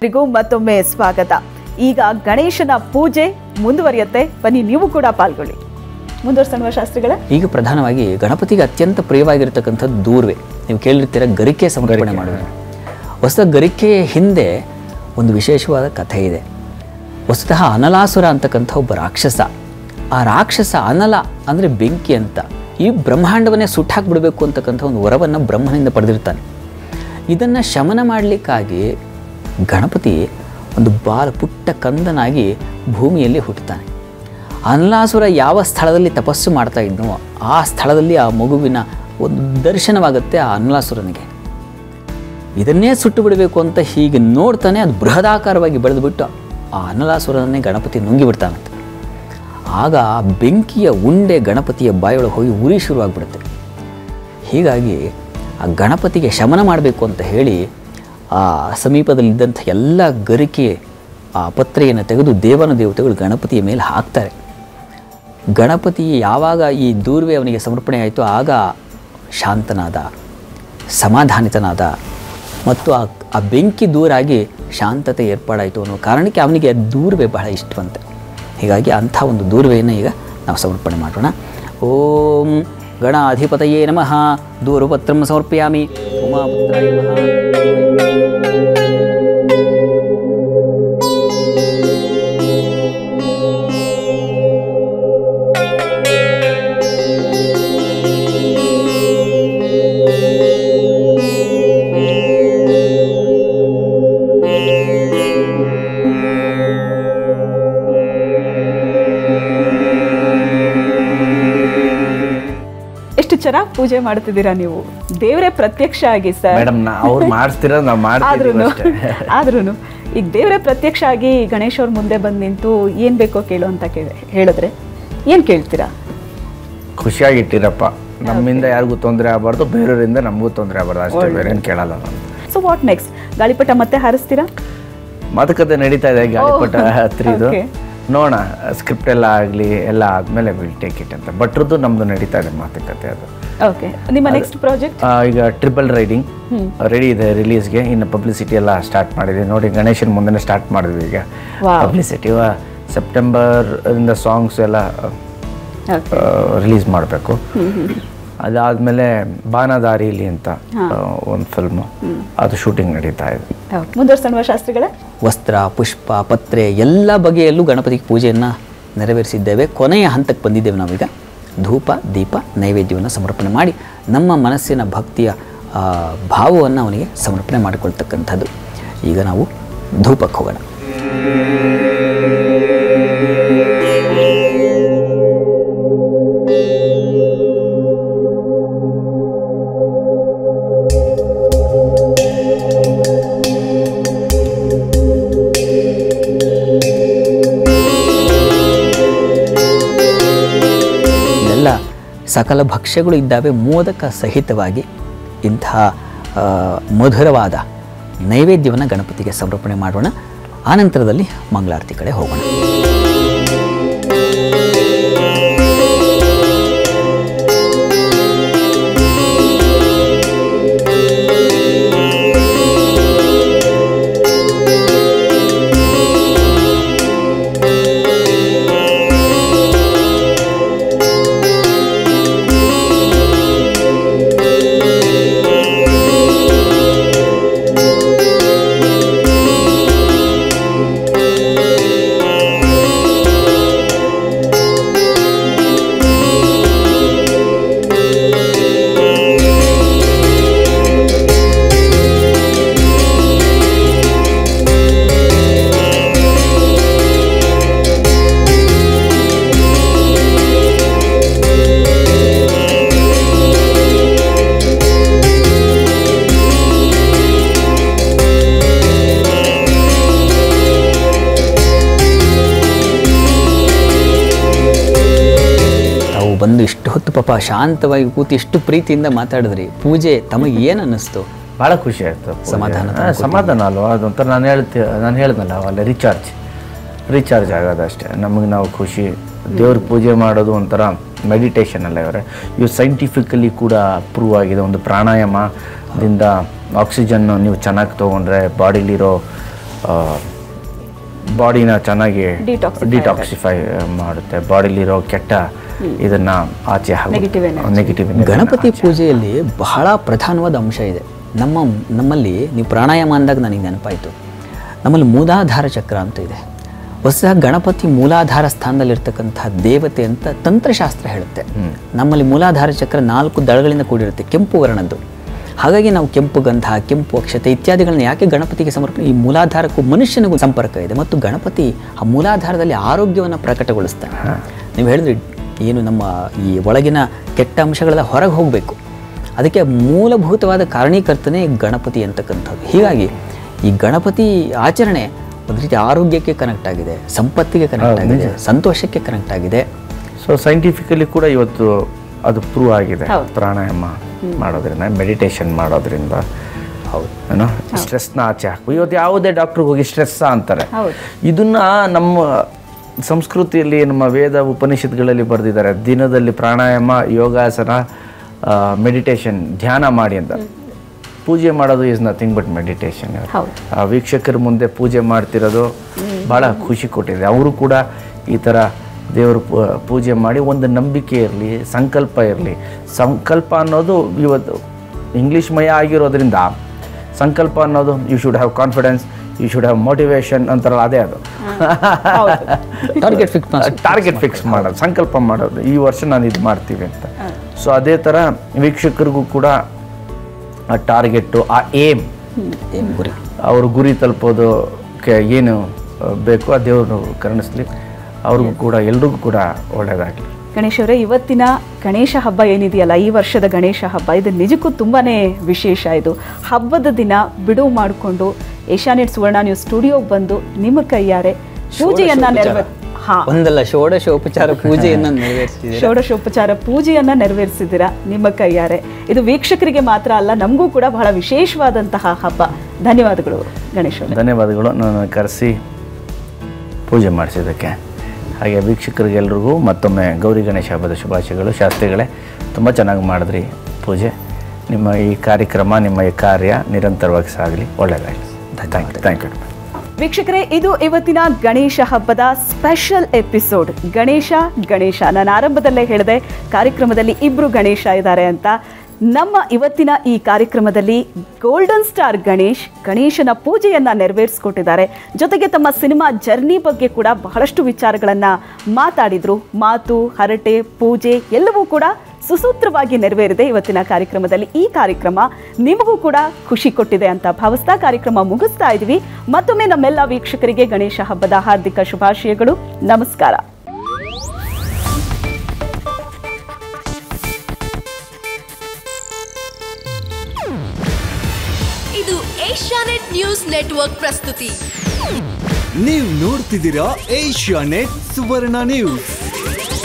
ಎಲ್ರಿಗೂ ಮತ್ತೊಮ್ಮೆ ಸ್ವಾಗತ ಈಗ ಗಣೇಶನ ಪೂಜೆ ಮುಂದುವರಿಯುತ್ತೆ ಬನ್ನಿ ನೀವು ಕೂಡ ಪಾಲ್ಗೊಳ್ಳಿ ಮುಂದುವರ್ಸೋಣ ಶಾಸ್ತ್ರಿಗಳ ಈಗ ಪ್ರಧಾನವಾಗಿ ಗಣಪತಿಗೆ ಅತ್ಯಂತ ಪ್ರಿಯವಾಗಿರ್ತಕ್ಕಂಥದ್ದು ದೂರ್ವೆ ನೀವು ಕೇಳಿರ್ತೀರ ಗರಿಕೆ ಸಮರ್ಪಣೆ ಮಾಡೋದು ವಸ್ತುತ ಗರಿಕೆಯ ಹಿಂದೆ ಒಂದು ವಿಶೇಷವಾದ ಕಥೆ ಇದೆ ವಸ್ತುತಃ ಅನಲಾಸುರ ಅಂತಕ್ಕಂಥ ಒಬ್ಬ ರಾಕ್ಷಸ ಆ ರಾಕ್ಷಸ ಅನಲ ಅಂದರೆ ಬೆಂಕಿ ಅಂತ ಈ ಬ್ರಹ್ಮಾಂಡವನ್ನೇ ಸುಟ್ಟಾಕ್ಬಿಡ್ಬೇಕು ಅಂತಕ್ಕಂಥ ಒಂದು ವರವನ್ನು ಬ್ರಹ್ಮನಿಂದ ಪಡೆದಿರ್ತಾನೆ ಇದನ್ನು ಶಮನ ಮಾಡಲಿಕ್ಕಾಗಿ ಗಣಪತಿ ಒಂದು ಬಾಲ ಪುಟ್ಟ ಕಂದನಾಗಿ ಭೂಮಿಯಲ್ಲಿ ಹುಟ್ಟುತ್ತಾನೆ ಅನಲಾಸುರ ಯಾವ ಸ್ಥಳದಲ್ಲಿ ತಪಸ್ಸು ಮಾಡ್ತಾ ಇದ್ನೋ ಆ ಸ್ಥಳದಲ್ಲಿ ಆ ಮಗುವಿನ ಒಂದು ದರ್ಶನವಾಗುತ್ತೆ ಆ ಅನಲಾಸುರನಿಗೆ ಇದನ್ನೇ ಸುಟ್ಟು ಬಿಡಬೇಕು ಅಂತ ಹೀಗೆ ನೋಡ್ತಾನೆ ಅದು ಬೃಹದಾಕಾರವಾಗಿ ಬೆಳೆದುಬಿಟ್ಟು ಆ ಅನಲಾಸುರನ್ನೇ ಗಣಪತಿ ನುಂಗಿ ಬಿಡ್ತಾನಂತೆ ಆಗ ಆ ಬೆಂಕಿಯ ಉಂಡೆ ಗಣಪತಿಯ ಬಾಯೊಳಗೆ ಹೋಗಿ ಉರಿ ಶುರುವಾಗ್ಬಿಡುತ್ತೆ ಹೀಗಾಗಿ ಆ ಗಣಪತಿಗೆ ಶಮನ ಮಾಡಬೇಕು ಅಂತ ಹೇಳಿ ಆ ಸಮೀಪದಲ್ಲಿದ್ದಂಥ ಎಲ್ಲ ಗರಿಕೆ ಆ ಪತ್ರೆಯನ್ನು ತೆಗೆದು ದೇವನ ದೇವತೆಗಳು ಗಣಪತಿಯ ಮೇಲೆ ಹಾಕ್ತಾರೆ ಗಣಪತಿ ಯಾವಾಗ ಈ ದೂರ್ವೆ ಅವನಿಗೆ ಸಮರ್ಪಣೆ ಆಯಿತು ಆಗ ಶಾಂತನಾದ ಸಮಾಧಾನಿತನಾದ ಮತ್ತು ಆ ಆ ಬೆಂಕಿ ದೂರಾಗಿ ಶಾಂತತೆ ಏರ್ಪಾಡಾಯಿತು ಅನ್ನೋ ಕಾರಣಕ್ಕೆ ಅವನಿಗೆ ಆ ದೂರ್ವೆ ಬಹಳ ಇಷ್ಟವಂತೆ ಹೀಗಾಗಿ ಅಂಥ ಒಂದು ದೂರ್ವೆಯನ್ನು ಈಗ ನಾವು ಸಮರ್ಪಣೆ ಮಾಡೋಣ ಓಂ ಗಣಾಧಿಪತಯೇ ನಮಃ ದೂರಪತ್ರಂ ಸಮರ್ಪಯಾಮಿ ಉಮಾಪುತ್ರಾಯ ನಮಃ ಎಷ್ಟು ಚೆನ್ನಾಗಿ ಪೂಜೆ ಮಾಡ್ತಿದ್ದೀರಾ ನೀವು ದೇವರೇ ಪ್ರತ್ಯಕ್ಷ ಆಗಿ ಸರ್ ಮೇಡಮ್ ಅವ್ರು ಮಾಡಿಸ್ತಿರೋ ನಾವು ಮಾಡ್ತಿದ್ದೀವಿ ಆದ್ರೂನು ಅಷ್ಟೇ ಆದ್ರೂನು ಈಗ ದೇವರೇ ಪ್ರತ್ಯಕ್ಷ ಆಗಿ ಗಣೇಶ್ ಅವ್ರ ಮುಂದೆ ಬಂದು ನಿಂತು ಏನ್ ಬೇಕೋ ಕೇಳು ಅಂತ ಕೇಳಿ ಹೇಳಿದ್ರೆ ಏನ್ ಕೇಳ್ತೀರಾ ಖುಷಿಯಾಗಿ ಇಟ್ಟಿರಪ್ಪ ನಮ್ಮಿಂದ ಯಾರಿಗೂ ತೊಂದರೆ ಆಗಬಾರ್ದು ಬೇರೆಯವರಿಂದ ನಮಗೂ ತೊಂದರೆ ಆಗಬಾರ್ದು ಅಷ್ಟೇ ಬೇರೆ ಏನು ಕೇಳಲ್ಲ ನಾನು ಸೊ ವಾಟ್ ನೆಕ್ಸ್ಟ್ ಗಾಳಿಪಟ ಮತ್ತೆ ಹಾರಿಸ್ತೀರಾ ಮಾತುಕತೆ ನಡೀತಾ ಇದೆ ಗಾಳಿಪಟ ಹತ್ರಿದು okay. ನೋಡೋಣ ಸ್ಕ್ರಿಪ್ಟ್ ಎಲ್ಲ ಆಗಲಿ ಎಲ್ಲ ಆದಮೇಲೆ ವಿಲ್ ಟೇಕ್ ಇಟ್ ಅಂತ ಭಟ್ರದ್ದು ನಮ್ಮದು ನಡೀತಾ ಇದೆ ಮಾತುಕತೆ ಅದು ಓಕೆ ನಿಮ್ಮ ನೆಕ್ಸ್ಟ್ ಪ್ರಾಜೆಕ್ಟ್ ಆ, ಈಗ ಟ್ರಿಪಲ್ ರೈಡಿಂಗ್ ರೆಡಿ ಇದೆ ರಿಲೀಸ್ಗೆ ಇನ್ನು ಪಬ್ಲಿಸಿಟಿ ಎಲ್ಲ ಸ್ಟಾರ್ಟ್ ಮಾಡಿದ್ವಿ ನೋಡಿ ಗಣೇಶನ ಮುಂದೆ ಸ್ಟಾರ್ಟ್ ಮಾಡಿದ್ವಿ ಈಗ Wow. ಪಬ್ಲಿಸಿಟಿ ಸೆಪ್ಟೆಂಬರ್ ಇಂದ ಸಾಂಗ್ಸ್ ಎಲ್ಲ ಓಕೆ ರಿಲೀಸ್ ಮಾಡಬೇಕು ಅದಾದಮೇಲೆ ಬಾನದಾರಿಲಿ ಅಂತ ಒಂದು ಫಿಲ್ಮು ಅದು ಶೂಟಿಂಗ್ ನಡೀತಾ ಇದೆ ಮುಂದುವರ್ಸೋಣ ಶಾಸ್ತ್ರಿಗಳೇ ವಸ್ತ್ರ ಪುಷ್ಪ ಪತ್ರೆ ಎಲ್ಲ ಬಗೆಯಲ್ಲೂ ಗಣಪತಿಗೆ ಪೂಜೆಯನ್ನು ನೆರವೇರಿಸಿದ್ದೇವೆ ಕೊನೆಯ ಹಂತಕ್ಕೆ ಬಂದಿದ್ದೇವೆ ನಾವೀಗ ಧೂಪ ದೀಪ ನೈವೇದ್ಯವನ್ನು ಸಮರ್ಪಣೆ ಮಾಡಿ ನಮ್ಮ ಮನಸ್ಸಿನ ಭಕ್ತಿಯ ಭಾವವನ್ನು ಅವನಿಗೆ ಸಮರ್ಪಣೆ ಮಾಡಿಕೊಳ್ತಕ್ಕಂಥದ್ದು ಈಗ ನಾವು ಧೂಪಕ್ಕೆ ಹೋಗೋಣ ಇಲ್ಲೆಲ್ಲ ಸಕಲ ಭಕ್ಷ್ಯಗಳು ಇದ್ದಾವೆ ಮೋದಕ ಸಹಿತವಾಗಿ ಇಂತಹ ಆ, ಮಧುರವಾದ ನೈವೇದ್ಯವನ್ನು ಗಣಪತಿಗೆ ಸಮರ್ಪಣೆ ಮಾಡೋಣ ಆನಂತರದಲ್ಲಿ ಮಂಗಳಾರತಿ ಕಡೆ ಹೋಗೋಣ ತಾವು ಬಂದು ಇಷ್ಟು ಹೊತ್ತು ಪಾಪ ಶಾಂತವಾಗಿ ಕೂತು ಇಷ್ಟು ಪ್ರೀತಿಯಿಂದ ಮಾತಾಡಿದ್ರಿ ಪೂಜೆ ತಮಗೆ ಏನು ಅನ್ನಿಸ್ತು ಭಾಳ ಖುಷಿ ಆಯ್ತು ಪೂಜೆ. ಸಮಾಧಾನ ಹಾ, ಸಮಾಧಾನ ಅಲ್ವಾ ಅದೊಂಥರ ನಾನು ಹೇಳ್ತಿ ನಾನು ಹೇಳ್ದಲ್ಲ ಅಲ್ಲ ರೀಚಾರ್ಜ್ ರೀಚಾರ್ಜ್ ಆಗೋದಷ್ಟೇ ನಮಗೆ ನಾವು ಖುಷಿ ದೇವ್ರ ಪೂಜೆ ಮಾಡೋದು ಒಂಥರ ಮೆಡಿಟೇಷನ್ ಅಲ್ಲ ಇವರೇ ಇವು ಸೈಂಟಿಫಿಕಲಿ ಕೂಡ ಪ್ರೂವ್ ಆಗಿದೆ ಒಂದು ಪ್ರಾಣಾಯಾಮದಿಂದ ಆಕ್ಸಿಜನ್ ನೀವು ಚೆನ್ನಾಗಿ ತೊಗೊಂಡ್ರೆ ಬಾಡಿಲಿರೋ ಬಾಡಿನ ಚೆನ್ನಾಗಿ Detoxify ಡಿಟಾಕ್ಸಿಫೈ ಮಾಡುತ್ತೆ ಬಾಡಿಲಿರೋ ಕೆಟ್ಟ ಇದನ್ನ ಆಚೆ Negative energy. ನೆಗೆಟಿವ್ ಗಣಪತಿ ಪೂಜೆಯಲ್ಲಿ ಬಹಳ ಪ್ರಧಾನವಾದ ಅಂಶ ಇದೆ ನಮ್ಮ ನಮ್ಮಲ್ಲಿ ನೀವು ಪ್ರಾಣಾಯಾಮ ಅಂದಾಗ ನನಗೆ ನೆನಪಾಯಿತು ನಮ್ಮಲ್ಲಿ ಮೂಲಾಧಾರ ಚಕ್ರ ಅಂತ ಇದೆ ಹೊಸ ಗಣಪತಿ ಮೂಲಾಧಾರ ಸ್ಥಾನದಲ್ಲಿರ್ತಕ್ಕಂಥ ದೇವತೆ ಅಂತ ತಂತ್ರಶಾಸ್ತ್ರ ಹೇಳುತ್ತೆ ನಮ್ಮಲ್ಲಿ ಮೂಲಾಧಾರ ಚಕ್ರ ನಾಲ್ಕು ದಳಗಳಿಂದ ಕೂಡಿರುತ್ತೆ ಕೆಂಪು ವರ್ಣದ್ದು ಹಾಗಾಗಿ ನಾವು ಕೆಂಪು ಗಂಧ ಕೆಂಪು ಅಕ್ಷತೆ ಇತ್ಯಾದಿಗಳನ್ನ ಯಾಕೆ ಗಣಪತಿಗೆ ಸಮರ್ಪಣೆ ಈ ಮೂಲಾಧಾರಕ್ಕೂ ಮನುಷ್ಯನಿಗೂ ಸಂಪರ್ಕ ಇದೆ ಮತ್ತು ಗಣಪತಿ ಆ ಮೂಲಾಧಾರದಲ್ಲಿ ಆರೋಗ್ಯವನ್ನು ಪ್ರಕಟಗೊಳಿಸ್ತಾನೆ ನೀವು ಹೇಳಿದ್ರಿ ಏನು ನಮ್ಮ ಈ ಒಳಗಿನ ಕೆಟ್ಟ ಅಂಶಗಳೆಲ್ಲ ಹೊರಗೆ ಹೋಗಬೇಕು ಅದಕ್ಕೆ ಮೂಲಭೂತವಾದ ಕಾರಣೀಕರ್ತನೆ ಗಣಪತಿ ಅಂತಕ್ಕಂಥದ್ದು ಹೀಗಾಗಿ ಈ ಗಣಪತಿ ಆಚರಣೆ ಒಂದು ರೀತಿ ಆರೋಗ್ಯಕ್ಕೆ ಕನೆಕ್ಟ್ ಆಗಿದೆ ಸಂಪತ್ತಿಗೆ ಕನೆಕ್ಟ್ ಆಗಿದೆ ಸಂತೋಷಕ್ಕೆ ಕನೆಕ್ಟ್ ಆಗಿದೆ ಸೊ ಸೈಂಟಿಫಿಕಲಿ ಕೂಡ ಇವತ್ತು ಅದು ಪ್ರೂವ್ ಆಗಿದೆ ಹೌದು. ಪ್ರಾಣಾಯಾಮ ಮಾಡೋದ್ರಿಂದ ಮೆಡಿಟೇಷನ್ ಮಾಡೋದ್ರಿಂದ ಹೌದು ಏನೋ ಸ್ಟ್ರೆಸ್ನ ಆಚೆ ಹಾಕು ಇವತ್ತು ಯಾವುದೇ ಡಾಕ್ಟ್ರಿಗೆ ಹೋಗಿ ಸ್ಟ್ರೆಸ್ ಅಂತಾರೆ ಹೌದು. ಇದನ್ನ ನಮ್ಮ ಸಂಸ್ಕೃತಿಯಲ್ಲಿ ನಮ್ಮ ವೇದ ಉಪನಿಷತ್ಗಳಲ್ಲಿ ಬರೆದಿದ್ದಾರೆ ದಿನದಲ್ಲಿ ಪ್ರಾಣಾಯಾಮ ಯೋಗಾಸನ ಮೆಡಿಟೇಷನ್ ಧ್ಯಾನ ಮಾಡಿ ಅಂತ ಪೂಜೆ ಮಾಡೋದು ಈಸ್ ನಥಿಂಗ್ ಬಟ್ ಮೆಡಿಟೇಷನ್ ಹೌದು. ಆ ವೀಕ್ಷಕರ ಮುಂದೆ ಪೂಜೆ ಮಾಡ್ತಿರೋದು ಭಾಳ ಖುಷಿ ಕೊಟ್ಟಿದೆ ಅವರು ಕೂಡ ಈ ಥರ ದೇವರು ಪೂ- ಪೂಜೆ ಮಾಡಿ ಒಂದು ನಂಬಿಕೆ ಇರಲಿ ಸಂಕಲ್ಪ ಇರಲಿ ಸಂಕಲ್ಪ ಅನ್ನೋದು ಇವತ್ತು ಇಂಗ್ಲೀಷ್ ಮಯ ಆಗಿರೋದ್ರಿಂದ ಸಂಕಲ್ಪ ಅನ್ನೋದು you should have confidence you should have motivation ಅಂತಾರಲ್ಲ ಅದೇ ಅದು ಟಾರ್ಗೆಟ್ ಫಿಕ್ಸ್ ಟಾರ್ಗೆಟ್ ಫಿಕ್ಸ್ ಮಾಡೋದು ಸಂಕಲ್ಪ ಮಾಡೋದು ಈ ವರ್ಷ ನಾನು ಇದು ಮಾಡ್ತೀವಿ ಅಂತ ಸೊ ಅದೇ ಥರ ವೀಕ್ಷಕರಿಗೂ ಕೂಡ ಆ ಟಾರ್ಗೆಟ್ಟು ಆ ಏಮ್ ಏನು ಗುರಿ ಅವ್ರ ಗುರಿ ತಲುಪೋದಕ್ಕೆ ಏನು ಆ, ಬೇಕು ಆ ದೇವರು ಕರುಣಿಸ್ಲಿ ಅವ್ರಿಗೂ ಕೂಡ ಎಲ್ರಿಗೂ ಕೂಡ ಒಳ್ಳೆಯದಾಗಲಿ ಗಣೇಶ್ ಅವರೇ ಇವತ್ತಿನ ಗಣೇಶ ಹಬ್ಬ ಏನಿದೆಯಲ್ಲ ಈ ವರ್ಷದ ಗಣೇಶ ಹಬ್ಬ ಇದು ನಿಜಕ್ಕೂ ತುಂಬಾನೇ ವಿಶೇಷ ಇದು ಹಬ್ಬದ ದಿನ ಬಿಡುವು ಮಾಡಿಕೊಂಡು ಏಷ್ಯಾನೆಟ್ ಸುವರ್ಣ ನ್ಯೂಸ್ ಸ್ಟುಡಿಯೋಗೆ ಬಂದು ನಿಮ್ಮ ಕೈಯಾರೆ ಪೂಜೆಯನ್ನ ನೆರವೇರ್ ಹಾ ಒಂದಲ್ಲ ಷೋಡಶೋಪಚಾರ ಪೂಜೆಯನ್ನು ನೆರವೇರಿಸಿದೆ ಷೋಡಶೋಪಚಾರ ಪೂಜೆಯನ್ನ ನೆರವೇರಿಸಿದ್ದೀರಾ ನಿಮ್ಮ ಕೈಯಾರೆ ಇದು ವೀಕ್ಷಕರಿಗೆ ಮಾತ್ರ ಅಲ್ಲ ನಮಗೂ ಕೂಡ ಬಹಳ ವಿಶೇಷವಾದಂತಹ ಹಬ್ಬ ಧನ್ಯವಾದಗಳು ಗಣೇಶ್ ಅವರೇ ಧನ್ಯವಾದಗಳು ನನ್ನ ಕರೆಸಿ ಪೂಜೆ ಮಾಡಿಸಿದ್ದಕ್ಕೆ ಹಾಗೆ ವೀಕ್ಷಕರಿಗೆಲ್ರಿಗೂ ಮತ್ತೊಮ್ಮೆ ಗೌರಿ ಗಣೇಶ ಹಬ್ಬದ ಶುಭಾಶಯಗಳು ಶಾಸ್ತ್ರಿಗಳೇ ತುಂಬ ಚೆನ್ನಾಗಿ ಮಾಡಿದ್ರಿ ಪೂಜೆ ನಿಮ್ಮ ಈ ಕಾರ್ಯಕ್ರಮ ನಿಮ್ಮ ಈ ಕಾರ್ಯ ನಿರಂತರವಾಗಿ ಸಾಗಲಿ ಒಳ್ಳೆಯದಾಗಲಿ ಥ್ಯಾಂಕ್ ಯು ಥ್ಯಾಂಕ್ ಯು ವೀಕ್ಷಕರೇ ಇದು ಇವತ್ತಿನ ಗಣೇಶ ಹಬ್ಬದ ಸ್ಪೆಷಲ್ ಎಪಿಸೋಡ್ ಗಣೇಶ ಗಣೇಶ ನಾನು ಆರಂಭದಲ್ಲೇ ಹೇಳಿದೆ ಕಾರ್ಯಕ್ರಮದಲ್ಲಿ ಇಬ್ರು ಗಣೇಶ ಇದ್ದಾರೆ ಅಂತ ನಮ್ಮ ಇವತ್ತಿನ ಈ ಕಾರ್ಯಕ್ರಮದಲ್ಲಿ ಗೋಲ್ಡನ್ ಸ್ಟಾರ್ ಗಣೇಶ್ ಗಣೇಶನ ಪೂಜೆಯನ್ನ ನೆರವೇರಿಸಿಕೊಟ್ಟಿದ್ದಾರೆ ಜೊತೆಗೆ ತಮ್ಮ ಸಿನಿಮಾ ಜರ್ನಿ ಬಗ್ಗೆ ಕೂಡ ಬಹಳಷ್ಟು ವಿಚಾರಗಳನ್ನ ಮಾತಾಡಿದ್ರು ಮಾತು ಹರಟೆ ಪೂಜೆ ಎಲ್ಲವೂ ಕೂಡ ಸುಸೂತ್ರವಾಗಿ ನೆರವೇರಿದೆ ಇವತ್ತಿನ ಕಾರ್ಯಕ್ರಮದಲ್ಲಿ ಈ ಕಾರ್ಯಕ್ರಮ ನಿಮಗೂ ಕೂಡ ಖುಷಿ ಕೊಟ್ಟಿದೆ ಅಂತ ಭಾವಿಸ್ತಾ ಕಾರ್ಯಕ್ರಮ ಮುಗಿಸ್ತಾ ಇದ್ವಿ ಮತ್ತೊಮ್ಮೆ ನಮ್ಮೆಲ್ಲ ವೀಕ್ಷಕರಿಗೆ ಗಣೇಶ ಹಬ್ಬದ ಹಾರ್ದಿಕ ಶುಭಾಶಯಗಳು ನಮಸ್ಕಾರ ಇದು ಏಷ್ಯಾನೆಟ್ ನ್ಯೂಸ್ ನೆಟ್ವರ್ಕ್ ಪ್ರಸ್ತುತಿ ನೀವು ನೋಡ್ತಿದ್ದೀರಾ ಏಷ್ಯಾ ನೆಟ್ ಸುವರ್ಣ ನ್ಯೂಸ್